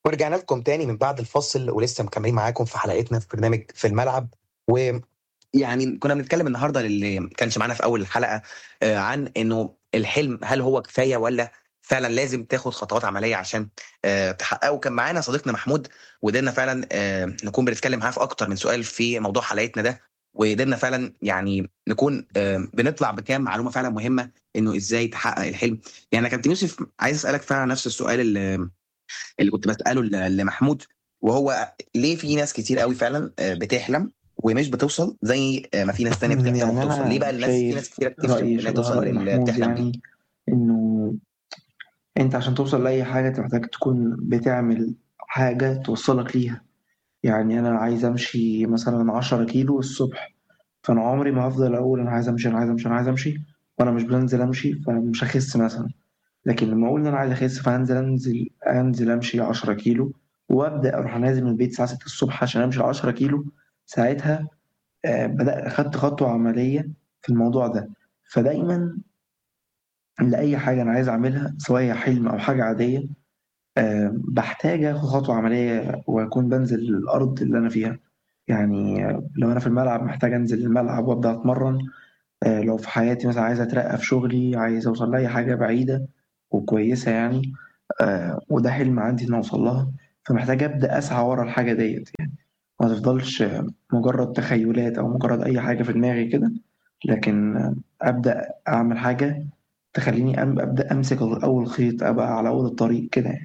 ورجعنا لكم تاني من بعد الفاصل ولسه مكملين معاكم في حلقتنا في برنامج في الملعب ويعني كنا بنتكلم النهارده للي ما كانش معانا في اول الحلقه آه، عن انه الحلم هل هو كفايه ولا فعلا لازم تاخد خطوات عمليه عشان آه، تحققه كان معانا صديقنا محمود وقدرنا فعلا آه، نكون بنتكلم معاه في اكتر من سؤال في موضوع حلقتنا ده وقدرنا فعلا يعني نكون آه، بنطلع بكام معلومه فعلا مهمه انه ازاي تحقق الحلم يعني يا كابتن يوسف عايز اسالك فعلا نفس السؤال اللي اللي كنت بساله ل- لمحمود وهو ليه في ناس كتير قوي فعلا آه، بتحلم ومش بتوصل زي آه، ما في ناس تانية بتحلم يعني وبتوصل ليه بقى أنا الناس في ناس شايف كتير بتفشل رأيي انها شبه توصل رأي للي محمود بتحلم ليه يعني إنه أنت عشان توصل لأي حاجة أنت محتاج تكون بتعمل حاجة توصلك ليها يعني أنا عايز أمشي مثلا عشرة كيلو الصبح فأنا عمري ما هفضل أقول أنا عايز أمشي أنا عايز أمشي أنا عايز أمشي وأنا مش بنزل أمشي فمش هخس مثلا لكن لما أقول إن أنا عايز أخس فهنزل أنزل أنزل أمشي عشرة كيلو وأبدأ أروح نازل من البيت الساعة ستة الصبح عشان أمشي عشرة كيلو ساعتها آه، بدأت أخدت خطوة عملية في الموضوع ده فدايما لأي حاجة أنا عايز أعملها سواء هي حلم أو حاجة عادية آه، بحتاج آخد خطوة عملية وأكون بنزل الأرض اللي أنا فيها يعني آه، لو أنا في الملعب محتاج أنزل الملعب وأبدأ أتمرن آه، لو في حياتي مثلا عايز أترقى في شغلي عايز أوصل لأي حاجة بعيدة وكويسة يعني آه، وده حلم عندي إن أوصل لها فمحتاج أبدأ أسعى ورا الحاجة ديت يعني ما تفضلش آه، مجرد تخيلات أو مجرد أي حاجة في دماغي كده لكن آه، أبدأ أعمل حاجة تخليني أم- أبدأ أمسك أول خيط أبقى على أول الطريق كده يعني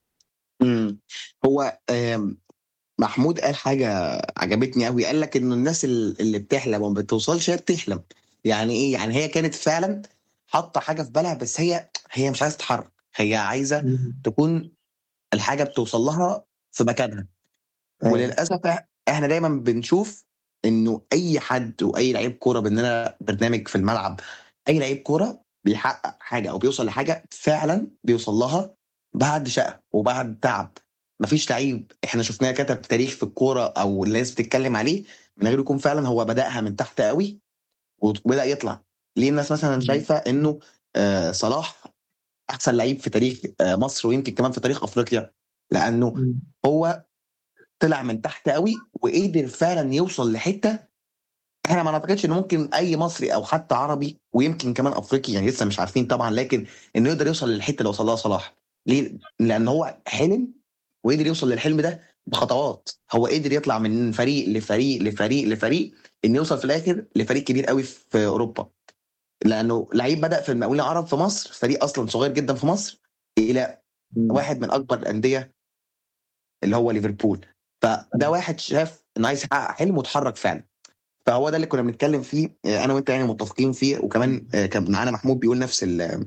امم هو آم، محمود قال حاجه عجبتني قوي قال لك انه الناس ال- اللي بتحلم وما بتوصلش هي بتحلم يعني ايه يعني هي كانت فعلا حاطه حاجه في بالها بس هي هي مش عايزه تتحرك هي عايزه تكون الحاجه بتوصل لها في مكانها أيوة. وللاسف إح- احنا دايما بنشوف انه اي حد واي لعيب كوره باننا برنامج في الملعب اي لعيب كوره بيحقق حاجه او بيوصل لحاجه فعلا بيوصل لها بعد شقه وبعد تعب مفيش لعيب احنا شفناه كتب تاريخ في الكوره او الناس بتتكلم عليه من غير يكون فعلا هو بداها من تحت قوي وبدا يطلع ليه الناس مثلا شايفه انه آه صلاح احسن لعيب في تاريخ آه مصر ويمكن كمان في تاريخ افريقيا لانه مم. هو طلع من تحت قوي وقدر فعلا يوصل لحته احنا ما نعتقدش ان ممكن اي مصري او حتى عربي ويمكن كمان افريقي يعني لسه مش عارفين طبعا لكن انه يقدر يوصل للحته اللي وصل لها صلاح ليه؟ لان هو حلم وقدر يوصل للحلم ده بخطوات هو قدر يطلع من فريق لفريق لفريق لفريق انه يوصل في الاخر لفريق كبير قوي في اوروبا لانه لعيب بدا في المقاولين العرب في مصر فريق اصلا صغير جدا في مصر الى واحد من اكبر الانديه اللي هو ليفربول فده واحد شاف انه عايز يحقق حلم واتحرك فعلا فهو ده اللي كنا بنتكلم فيه آه، انا وانت يعني متفقين فيه وكمان آه، كان معانا محمود بيقول نفس ال-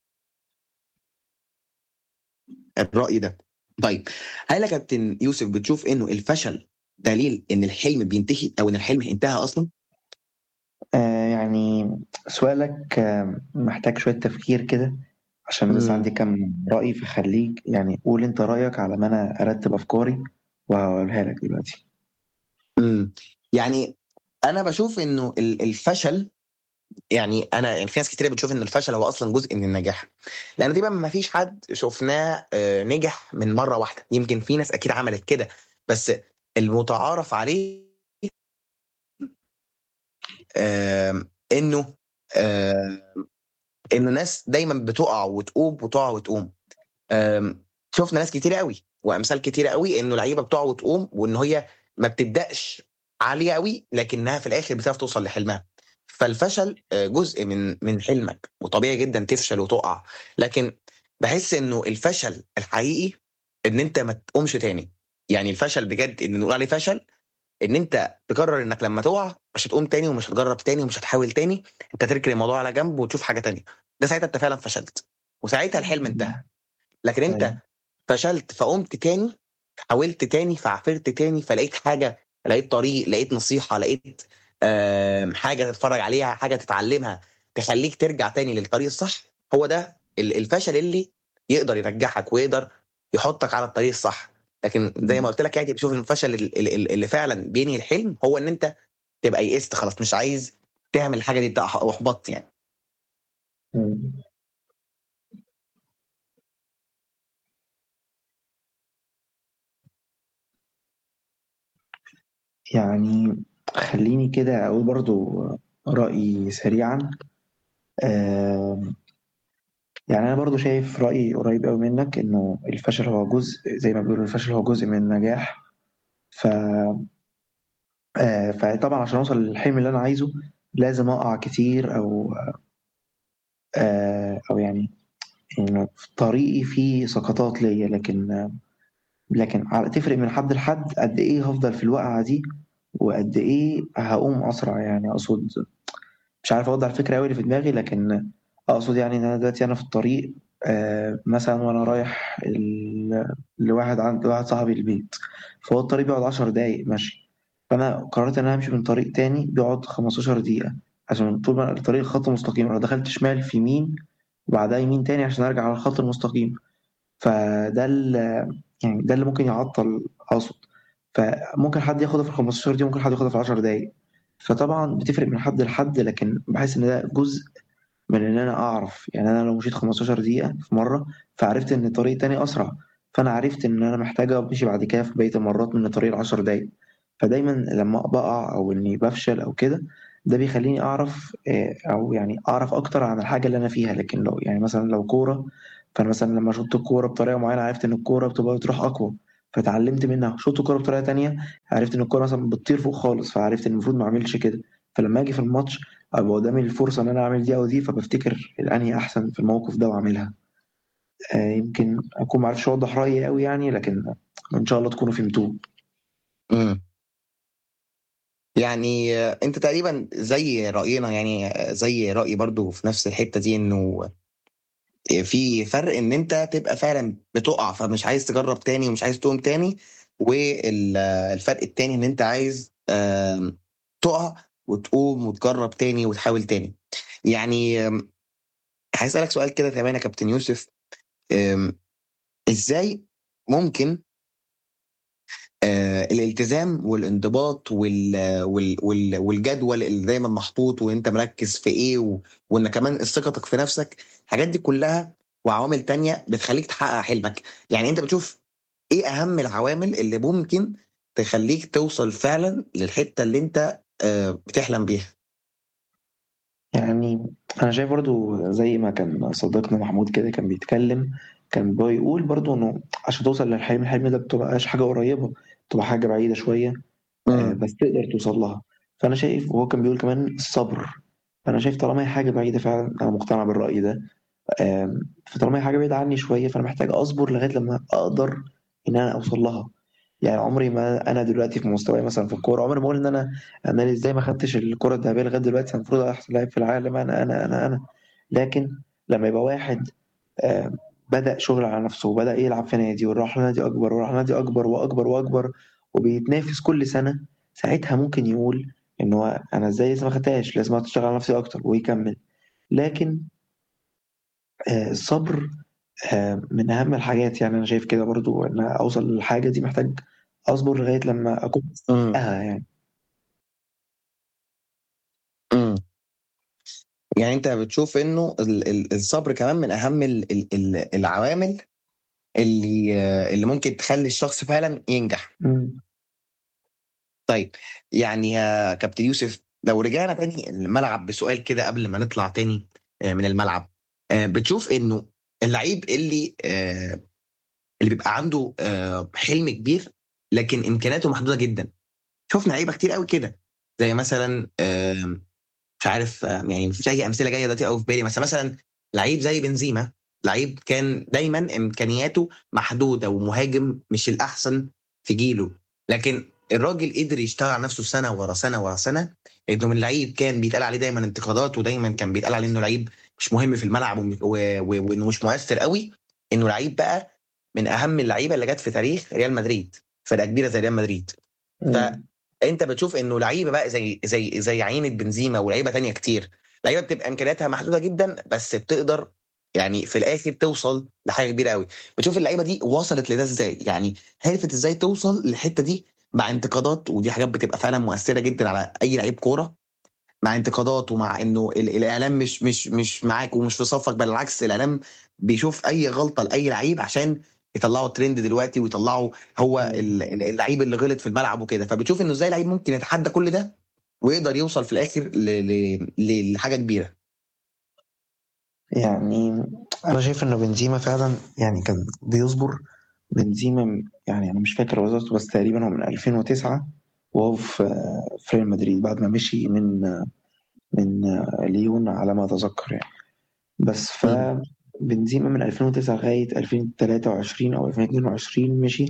الراي ده طيب هل يا كابتن يوسف بتشوف انه الفشل دليل ان الحلم بينتهي او ان الحلم انتهى اصلا آه يعني سؤالك آه محتاج شوية تفكير كده عشان بس مم. عندي كم رأي فخليك يعني قول انت رأيك على ما انا ارتب افكاري وهقولها لك دلوقتي امم يعني انا بشوف انه ال- الفشل يعني انا يعني في ناس كتير بتشوف ان الفشل هو اصلا جزء من النجاح لان تقريبا ما فيش حد شفناه آه، نجح من مره واحده يمكن في ناس اكيد عملت كده بس المتعارف عليه آم، انه آم، انه ناس دايما بتقع وتقوم وتقع وتقوم آم، شفنا ناس كتير قوي وامثال كتير قوي انه لعيبه بتقع وتقوم وان هي ما بتبداش عاليه قوي لكنها في الاخر بتعرف توصل لحلمها فالفشل آه، جزء من من حلمك وطبيعي جدا تفشل وتقع لكن بحس انه الفشل الحقيقي ان انت ما تقومش تاني يعني الفشل بجد ان نقول عليه فشل ان انت تقرر انك لما تقع مش هتقوم تاني ومش هتجرب تاني ومش هتحاول تاني انت تركن الموضوع على جنب وتشوف حاجه تانية ده ساعتها انت فعلا فشلت وساعتها الحلم انتهى لكن انت أيوة. فشلت فقمت تاني حاولت تاني فعفرت تاني فلقيت حاجه لقيت طريق لقيت نصيحه لقيت آم، حاجه تتفرج عليها حاجه تتعلمها تخليك ترجع تاني للطريق الصح هو ده ال- الفشل اللي يقدر يرجعك ويقدر يحطك على الطريق الصح لكن زي ما قلت لك يعني بشوف ان الفشل ال- ال- اللي فعلا بينهي الحلم هو ان انت تبقى يئست خلاص مش عايز تعمل الحاجه دي انت أح- احبطت يعني مم. يعني خليني كده أقول برضو رأيي سريعا آه يعني أنا برضو شايف رأيي قريب أوي منك إنه الفشل هو جزء زي ما بيقولوا الفشل هو جزء من النجاح ف آه فطبعا عشان أوصل للحلم اللي أنا عايزه لازم أقع كتير أو آه أو يعني إنه في طريقي فيه سقطات ليا لكن لكن على- تفرق من حد لحد قد إيه هفضل في الوقعة دي وقد إيه هقوم أسرع يعني أقصد مش عارف اوضح الفكره قوي اللي في دماغي لكن اقصد يعني ان انا دلوقتي انا في الطريق آه، مثلا وانا رايح ال- لواحد عند واحد صاحبي البيت فهو الطريق بيقعد 10 دقايق ماشي فانا قررت ان انا امشي من طريق تاني بيقعد 15 دقيقه عشان طول ما الطريق خط مستقيم لو دخلت شمال في يمين وبعدها يمين تاني عشان ارجع على الخط المستقيم فده ال- يعني ده اللي ممكن يعطل اقصد فممكن حد ياخدها في ال 15 دي ممكن حد ياخدها في 10 دقايق فطبعا بتفرق من حد لحد لكن بحس ان ده جزء من ان انا اعرف يعني انا لو مشيت 15 دقيقة في مرة فعرفت ان الطريق تاني اسرع فانا عرفت ان انا محتاج امشي بعد كده في بقية المرات من الطريق العشر دقايق فدايما لما بقع او اني بفشل او كده ده بيخليني اعرف آه، او يعني اعرف اكتر عن الحاجة اللي انا فيها لكن لو يعني مثلا لو كورة فانا مثلا لما شوت الكورة بطريقة معينة عرفت ان الكورة بتبقى بتروح اقوى فتعلمت منها شوت الكورة بطريقة تانية عرفت ان الكورة مثلا بتطير فوق خالص فعرفت ان المفروض ما اعملش كده فلما اجي في الماتش ابقى قدامي الفرصه ان انا اعمل دي او دي فبفتكر الانهي احسن في الموقف ده واعملها آه يمكن اكون ما عرفتش اوضح رايي قوي يعني لكن ان شاء الله تكونوا فهمتوه امم يعني آه، انت تقريبا زي رأينا يعني آه، زي رأيي برضو في نفس الحتة دي انه في فرق ان انت تبقى فعلا بتقع فمش عايز تجرب تاني ومش عايز تقوم تاني والفرق التاني ان انت عايز آم، تقع وتقوم وتجرب تاني وتحاول تاني يعني آم، هسألك سؤال كده كمان يا كابتن يوسف آم، ازاي ممكن آه، الالتزام والانضباط وال وال وال والجدول اللي دايما محطوط وانت مركز في ايه و... وان كمان ثقتك في نفسك الحاجات دي كلها وعوامل تانية بتخليك تحقق حلمك يعني انت بتشوف ايه اهم العوامل اللي ممكن تخليك توصل فعلا للحتة اللي انت آه، بتحلم بيها يعني انا شايف برضو زي ما كان صديقنا محمود كده كان بيتكلم كان بيقول برضو انه عشان توصل للحلم الحلم ده بتبقاش حاجه قريبه بتبقى حاجه بعيده شويه آه امم بس تقدر توصل لها فانا شايف وهو كان بيقول كمان الصبر فانا شايف طالما هي حاجه بعيده فعلا انا مقتنع بالراي ده آم، فطالما هي حاجه بعيده عني شويه فانا محتاج اصبر لغايه لما اقدر ان انا اوصل لها يعني عمري ما انا دلوقتي في مستواي مثلا في الكوره عمري ما اقول ان انا انا ازاي ما خدتش الكره الذهبيه لغايه دلوقتي أنا المفروض احسن لاعب في العالم انا انا انا انا لكن لما يبقى واحد آم، بدأ شغل على نفسه وبدأ يلعب في نادي وراح لنادي أكبر وراح لنادي أكبر وأكبر وأكبر وبيتنافس كل سنة ساعتها ممكن يقول إن هو أنا إزاي لسه ما خدتهاش لازم أشتغل على نفسي أكتر ويكمل لكن آه، الصبر آه، من أهم الحاجات يعني أنا شايف كده برضو إن أنا أوصل للحاجة دي محتاج أصبر لغاية لما أكون امم أها يعني امم يعني انت بتشوف انه ال- ال- الصبر كمان من اهم ال- ال- ال- العوامل اللي آه، اللي ممكن تخلي الشخص فعلا ينجح مم. طيب يعني يا كابتن يوسف لو رجعنا تاني الملعب بسؤال كده قبل ما نطلع تاني آه، من الملعب آه، بتشوف انه اللعيب اللي آه، اللي بيبقى عنده آه، حلم كبير لكن امكانياته محدوده جدا شفنا لعيبه كتير قوي كده زي مثلا آه، مش عارف آه، يعني مفيش اي امثله جايه دلوقتي قوي في بالي بس مثلا لعيب زي بنزيما لعيب كان دايما امكانياته محدوده ومهاجم مش الاحسن في جيله لكن الراجل قدر يشتغل على نفسه سنه ورا سنه ورا سنه انه من لعيب كان بيتقال عليه دايما انتقادات ودايما كان بيتقال عليه انه لعيب مش مهم في الملعب وم- و- و- وانه مش مؤثر قوي انه لعيب بقى من اهم اللعيبه اللي جت في تاريخ ريال مدريد فرقه كبيره زي ريال مدريد مم. فانت بتشوف انه لعيبه بقى زي زي زي عينة بنزيما ولعيبه تانية كتير لعيبه بتبقى امكانياتها محدوده جدا بس بتقدر يعني في الاخر توصل لحاجه كبيره قوي بتشوف اللعيبه دي وصلت لده ازاي يعني عرفت ازاي توصل للحته دي مع انتقادات ودي حاجات بتبقى فعلا مؤثره جدا على اي لعيب كوره مع انتقادات ومع انه ال- الاعلام مش مش مش معاك ومش في صفك بل العكس الاعلام بيشوف اي غلطه لاي لعيب عشان يطلعوا ترند دلوقتي ويطلعوا هو مم. ال- ال- اللعيب اللي غلط في الملعب وكده فبتشوف انه ازاي لعيب ممكن يتحدى كل ده ويقدر يوصل في الاخر ل- ل- ل- لحاجه كبيره يعني انا شايف ان بنزيما فعلا يعني كان بيصبر بنزيما م- يعني انا مش فاكر وظيفته بس تقريبا هو من 2009 وهو في في ريال مدريد بعد ما مشي من من ليون على ما اتذكر يعني بس ف مم. بنزيما من 2009 لغايه 2023 او 2022 مشي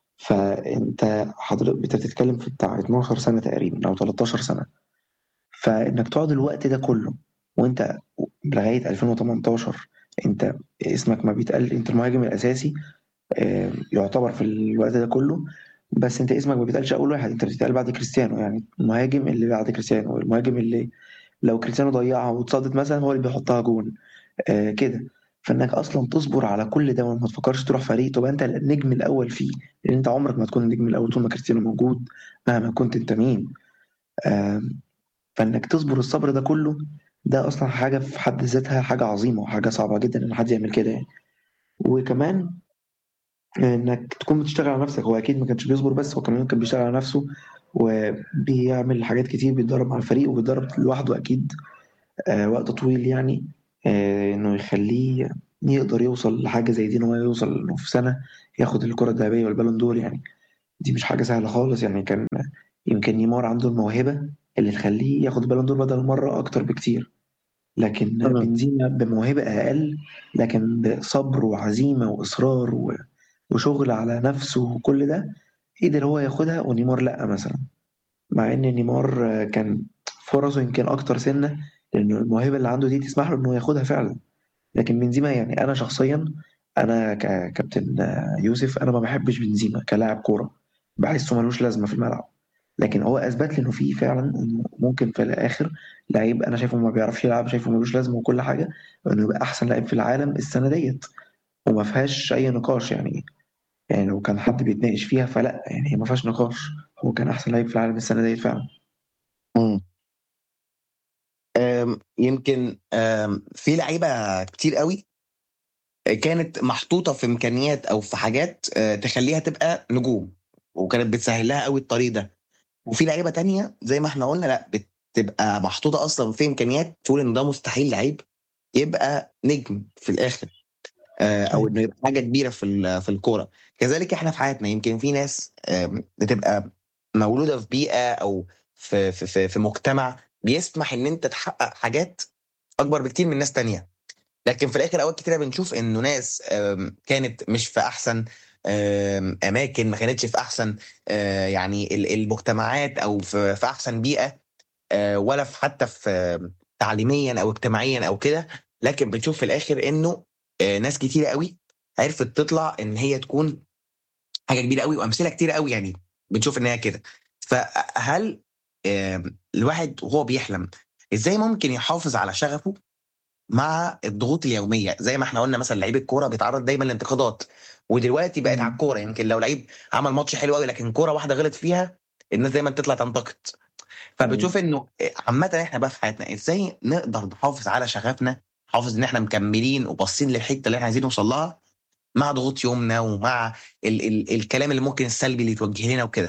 فانت حضرتك بتتكلم في بتاع 12 سنه تقريبا او 13 سنه فانك تقعد الوقت ده كله وانت لغايه 2018 انت اسمك ما بيتقال انت المهاجم الاساسي آه، يعتبر في الوقت ده كله بس انت اسمك ما بيتقالش اول واحد انت بتتقال بعد كريستيانو يعني المهاجم اللي بعد كريستيانو المهاجم اللي لو كريستيانو ضيعها واتصدت مثلا هو اللي بيحطها جون آه كده فانك اصلا تصبر على كل ده وما تفكرش تروح فريق تبقى انت النجم الاول فيه لان انت عمرك ما تكون النجم الاول طول ما كريستيانو موجود مهما كنت انت مين آه فانك تصبر الصبر ده كله ده اصلا حاجه في حد ذاتها حاجه عظيمه وحاجه صعبه جدا ان حد يعمل كده يعني وكمان انك تكون بتشتغل على نفسك هو اكيد ما كانش بيصبر بس هو كمان كان بيشتغل على نفسه وبيعمل حاجات كتير بيتدرب مع الفريق وبيتدرب لوحده اكيد آه وقت طويل يعني آه انه يخليه يقدر يوصل لحاجه زي دي ان هو يوصل انه في سنه ياخد الكره الذهبيه والبالون دور يعني دي مش حاجه سهله خالص يعني كان يمكن نيمار عنده الموهبه اللي تخليه ياخد البالون دور بدل مره اكتر بكتير لكن مم. بنزيما بموهبه اقل لكن بصبر وعزيمه واصرار و... وشغل على نفسه وكل ده قدر هو ياخدها ونيمار لا مثلا مع ان نيمار آه، كان فرصه يمكن اكتر سنه لان الموهبه اللي عنده دي تسمح له انه ياخدها فعلا لكن بنزيما يعني انا شخصيا انا ككابتن آه، يوسف انا ما بحبش بنزيما كلاعب كوره بحسه ملوش لازمه في الملعب لكن هو اثبت لي انه في فعلا انه ممكن في الاخر لعيب انا شايفه ما بيعرفش يلعب شايفه ملوش لازمه وكل حاجه انه يبقى احسن لعيب في العالم السنه ديت وما فيهاش اي نقاش يعني يعني لو كان حد بيتناقش فيها فلا يعني هي ما فيهاش نقاش هو كان احسن لعيب في العالم السنه ديت فعلا مم. أم، يمكن أم، في لعيبه كتير قوي كانت محطوطه في امكانيات او في حاجات أه، تخليها تبقى نجوم وكانت بتسهل لها قوي الطريق ده وفي لعيبه تانية زي ما احنا قلنا لا بتبقى محطوطه اصلا في امكانيات تقول ان ده مستحيل لعيب يبقى نجم في الاخر آه، او انه يبقى حاجه كبيره في ال- في الكوره كذلك احنا في حياتنا يمكن في ناس آم، بتبقى مولوده في بيئه او في في في, في مجتمع بيسمح ان انت تحقق حاجات اكبر بكتير من ناس تانية لكن في الاخر اوقات كتيره بنشوف انه ناس آم، كانت مش في احسن آم، اماكن ما كانتش في احسن آه، يعني ال- المجتمعات او في في احسن بيئه آه، ولا في حتى في آه، تعليميا او اجتماعيا او كده لكن بنشوف في الاخر انه آه، ناس كتيره قوي عرفت تطلع ان هي تكون حاجه كبيره قوي وامثله كتيره قوي يعني بنشوف ان هي كده فهل آه، الواحد وهو بيحلم ازاي ممكن يحافظ على شغفه مع الضغوط اليوميه زي ما احنا قلنا مثلا لعيب الكوره بيتعرض دايما لانتقادات ودلوقتي بقت مم. على الكوره يمكن لو لعيب عمل ماتش حلو قوي لكن كوره واحده غلط فيها الناس دايما تطلع تنتقد فبتشوف انه عامه احنا بقى في حياتنا ازاي نقدر نحافظ على شغفنا نحافظ ان احنا مكملين وباصين للحته اللي احنا عايزين نوصل لها مع ضغوط يومنا ومع ال ال الكلام اللي ممكن السلبي اللي يتوجه لنا وكده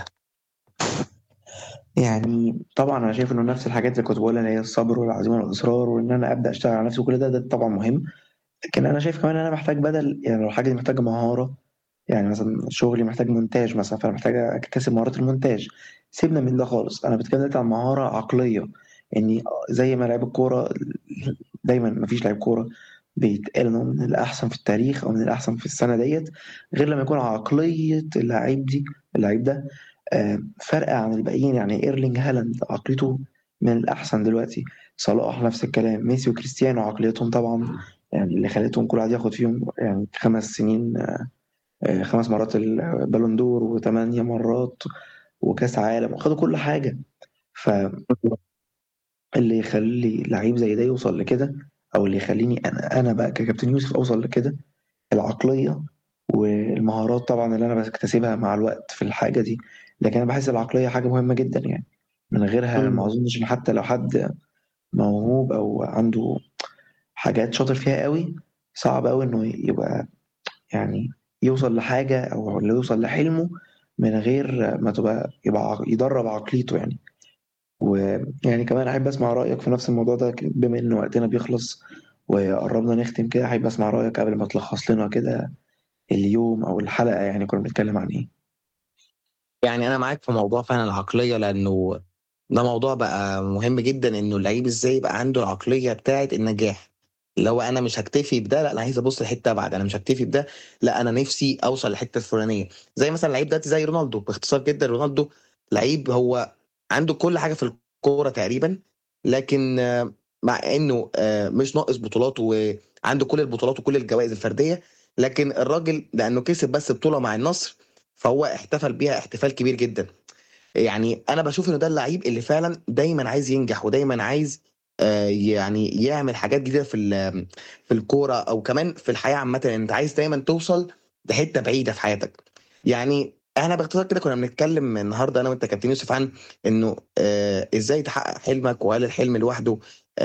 يعني طبعا انا شايف انه نفس الحاجات اللي كنت بقولها اللي هي الصبر والعزيمه والاصرار وان انا ابدا اشتغل على نفسي وكل ده ده طبعا مهم لكن انا شايف كمان ان انا محتاج بدل يعني لو الحاجه دي محتاجه مهاره يعني مثلا شغلي محتاج مونتاج مثلا فانا محتاج اكتسب مهارات المونتاج سيبنا من ده خالص انا بتكلم دلوقتي عن مهاره عقليه اني زي ما لعيب الكوره دايما ما فيش لعيب كوره بيتقال انه من الاحسن في التاريخ او من الاحسن في السنه ديت غير لما يكون عقليه اللعيب دي اللعيب ده آه، فارقه عن الباقيين يعني ايرلينج هالاند عقليته من الاحسن دلوقتي صلاح نفس الكلام ميسي وكريستيانو عقليتهم طبعا يعني اللي خلتهم كل واحد ياخد فيهم يعني خمس سنين آه، آه، خمس مرات البالون دور وثمانية مرات وكاس عالم وخدوا كل حاجة فاللي يخلي لعيب زي ده يوصل لكده او اللي يخليني انا انا بقى ككابتن يوسف اوصل لكده العقلية والمهارات طبعا اللي انا بكتسبها مع الوقت في الحاجة دي لكن انا بحس العقلية حاجة مهمة جدا يعني من غيرها مم. ما اظنش ان حتى لو حد موهوب او عنده حاجات شاطر فيها قوي صعب قوي انه يبقى يعني يوصل لحاجة أو يوصل لحلمه من غير ما تبقى يبقى عق- يدرب عقليته يعني ويعني كمان أحب أسمع رأيك في نفس الموضوع ده بما إن وقتنا بيخلص وقربنا نختم كده أحب أسمع رأيك قبل ما تلخص لنا كده اليوم أو الحلقة يعني كنا بنتكلم عن إيه يعني انا معاك في موضوع فعلا العقليه لانه ده موضوع بقى مهم جدا انه اللعيب ازاي يبقى عنده العقليه بتاعه النجاح اللي هو انا مش هكتفي بده لا انا عايز ابص لحته ابعد انا مش هكتفي بده لا انا نفسي اوصل للحته الفلانيه زي مثلا لعيب دلوقتي زي رونالدو باختصار جدا رونالدو لعيب هو عنده كل حاجه في الكوره تقريبا لكن آه، مع انه آه، مش ناقص بطولات وعنده كل البطولات وكل الجوائز الفرديه لكن الراجل لانه كسب بس بطوله مع النصر فهو احتفل بيها احتفال كبير جدا يعني انا بشوف انه ده اللعيب اللي فعلا دايما عايز ينجح ودايما عايز آه، يعني يعمل حاجات جديده في ال- في الكوره او كمان في الحياه عامه انت عايز دايما توصل لحته بعيده في حياتك يعني احنا باختصار كده كنا بنتكلم النهارده انا وانت كابتن يوسف عن انه آه ازاي تحقق حلمك وهل الحلم لوحده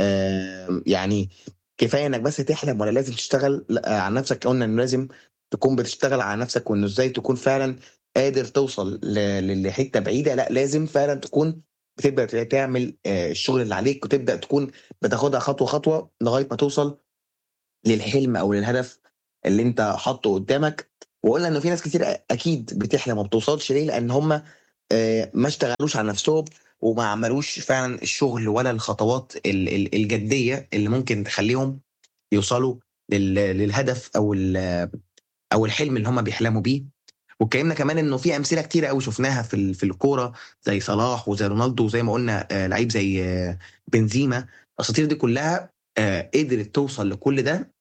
آه يعني كفايه انك بس تحلم ولا لازم تشتغل لا، على نفسك قلنا انه لازم تكون بتشتغل على نفسك وانه ازاي تكون فعلا قادر توصل ل- ل- لحته بعيده لا لازم فعلا تكون بتبدا تعمل آه، الشغل اللي عليك وتبدا تكون بتاخدها خطوه خطوه لغايه ما توصل للحلم او للهدف اللي انت حاطه قدامك وقلنا انه في ناس كتير اكيد بتحلم وما بتوصلش ليه لان هم آه، ما اشتغلوش على نفسهم وما عملوش فعلا الشغل ولا الخطوات ال- ال- الجديه اللي ممكن تخليهم يوصلوا لل- للهدف او ال- او الحلم اللي هم بيحلموا بيه واتكلمنا كمان انه في امثله كتيره قوي شفناها في ال- في الكوره زي صلاح وزي رونالدو وزي ما قلنا آه، لعيب زي آه، بنزيما الاساطير دي كلها آه، قدرت توصل لكل ده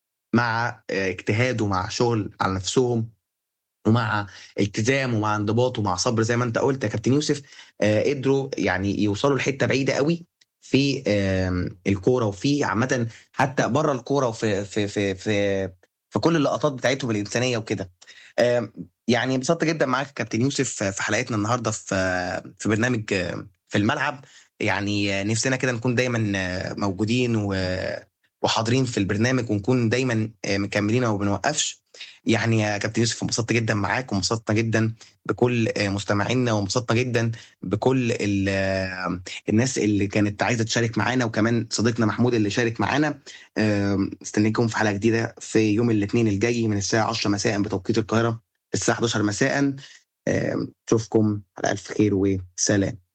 مع آه، اجتهاد ومع شغل على نفسهم ومع التزام ومع انضباط ومع صبر زي ما انت قلت يا كابتن يوسف آه، قدروا يعني يوصلوا لحته بعيده قوي في آم، الكوره وفي عامه حتى بره الكوره وفي في في في في كل اللقطات بتاعتهم الانسانيه وكده آم، يعني انبسطت جدا معاك يا كابتن يوسف في حلقتنا النهارده في في برنامج آه، في الملعب يعني آه، نفسنا كده نكون دايما آه، موجودين و- وحاضرين في البرنامج ونكون دايما آه، مكملين وما بنوقفش يعني يا كابتن يوسف انبسطت جدا معاك وانبسطنا جدا بكل آه، مستمعينا وانبسطنا جدا بكل ال- آه، الناس اللي كانت عايزه تشارك معانا وكمان صديقنا محمود اللي شارك معانا آم، استنيكم في حلقه جديده في يوم الاثنين الجاي من الساعه 10 مساء بتوقيت القاهره الساعه 11 مساء آم، اشوفكم على الف خير وسلام